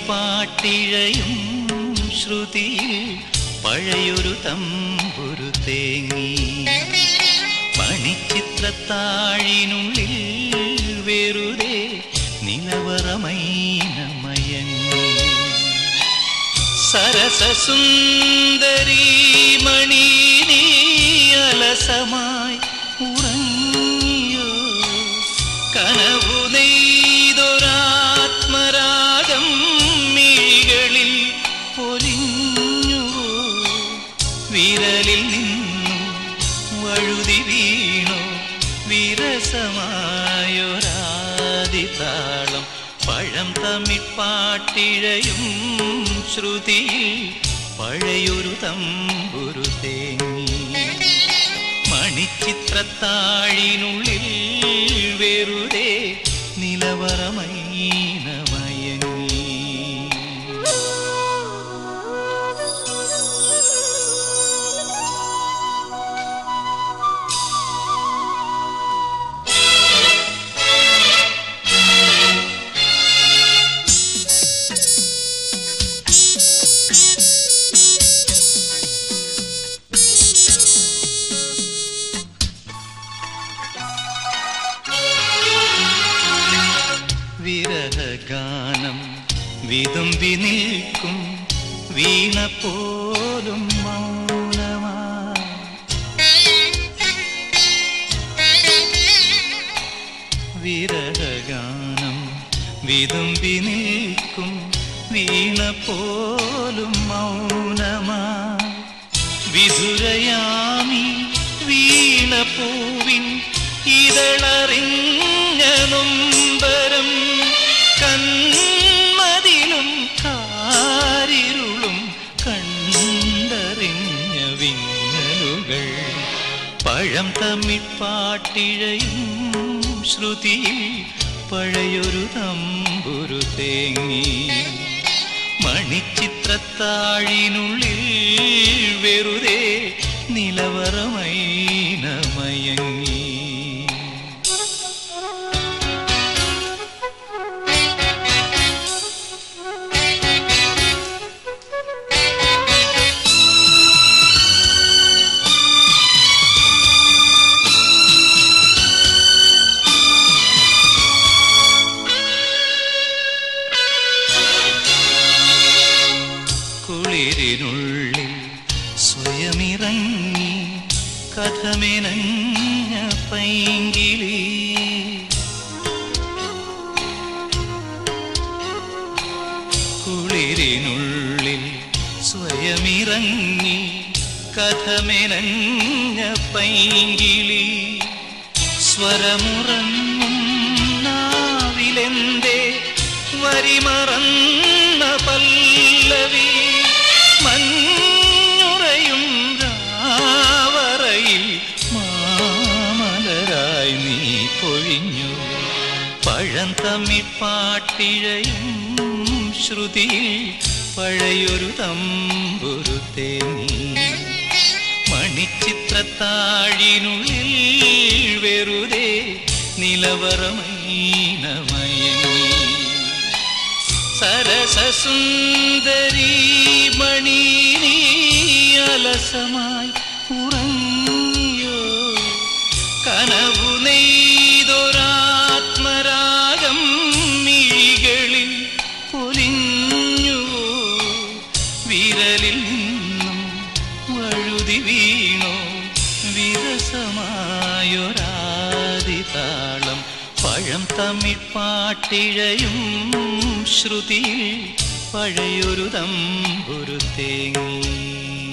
തമ്മിപ്പാട്ടിഴയും ശ്രുതിയിൽ പഴയൊരു തമ്പുരു തേങ്ങി മണിച്ചിത്രത്താഴിനുള്ളിൽ വെറുതെ നിലവറമൈനമയങ്ങി സരസസുന്ദരീ മണി നീ അലസമായി ഉറങ്ങിയോ കനവു നെയ്തൊരാത്മരാഗം മിഴികളിൽ പൊലിഞ്ഞുവോ വിരലിൽ നിന്നും വഴുതി വീണോ വിരസമായൊരാദിതാളം പഴം തമിഴ്പ്പാട്ടിഴയും ശ്രുതിയിൽ പഴയൊരു തമ്പുരു തേങ്ങി മണിച്ചിത്രത്താഴിനുള്ളിൽ വെറുതെ നിലവറമൈനമയങ്ങി വിരഹഗാനം വിതുമ്പി നിൽക്കും വീണ പോലും മൗനമായി വിരഹഗാനം വിതുമ്പി നിൽക്കും വീണ പോലും മൗനമായി വിധുരയാമി വീണ പൂവിൻ ഇതളറിഞ്ഞ നൊമ്പരം കന്മതിലും കാരിരുളും കണ്ടറിഞ്ഞ വിങ്ങലുകൾ പഴം തമ്മിപ്പാട്ടിഴയും ശ്രുതിയിൽ പഴയൊരു തമ്പുരു തേങ്ങി മണിച്ചിത്രത്താഴിനുള്ളിൽ വെറുതെ നിലവറമൈനമയങ്ങി കുളിരിനുള്ളിൽ സ്വയമിറങ്ങി കഥമെനഞ്ഞ പൈങ്കിളി കുളിരിനുള്ളിൽ സ്വയമിറങ്ങി കഥമെനഞ്ഞ പൈങ്കിളി സ്വരമുറങ്ങും നാവിലെന്തേ വരിമറന്ന പല്ലവി മഞ്ഞുറയും രാവറയിൽ മാമലരായി നീ പൊഴിഞ്ഞു പഴം തമ്മിപ്പാട്ടിഴയും ശ്രുതിയിൽ പഴയൊരു തമ്പുരു തേങ്ങി മണിച്ചിത്രത്താഴിനുള്ളിൽ വെറുതെ നിലവറമൈനമയങ്ങി സരസസുന്ദരീ മണി നീ അലസമായി ഉറങ്ങിയോ കനവു നെയ്തൊരാത്മരാഗം മിഴികളിൽ പൊലിഞ്ഞുവോ വിരലിൽ നിന്നും വഴുതി വീണോ വിരസമായൊരാദിതാളം പഴം തമിഴ്പ്പാട്ടിഴയും ശ്രുതിയിൽ പഴയൊരു തമ്പുരു തേങ്ങി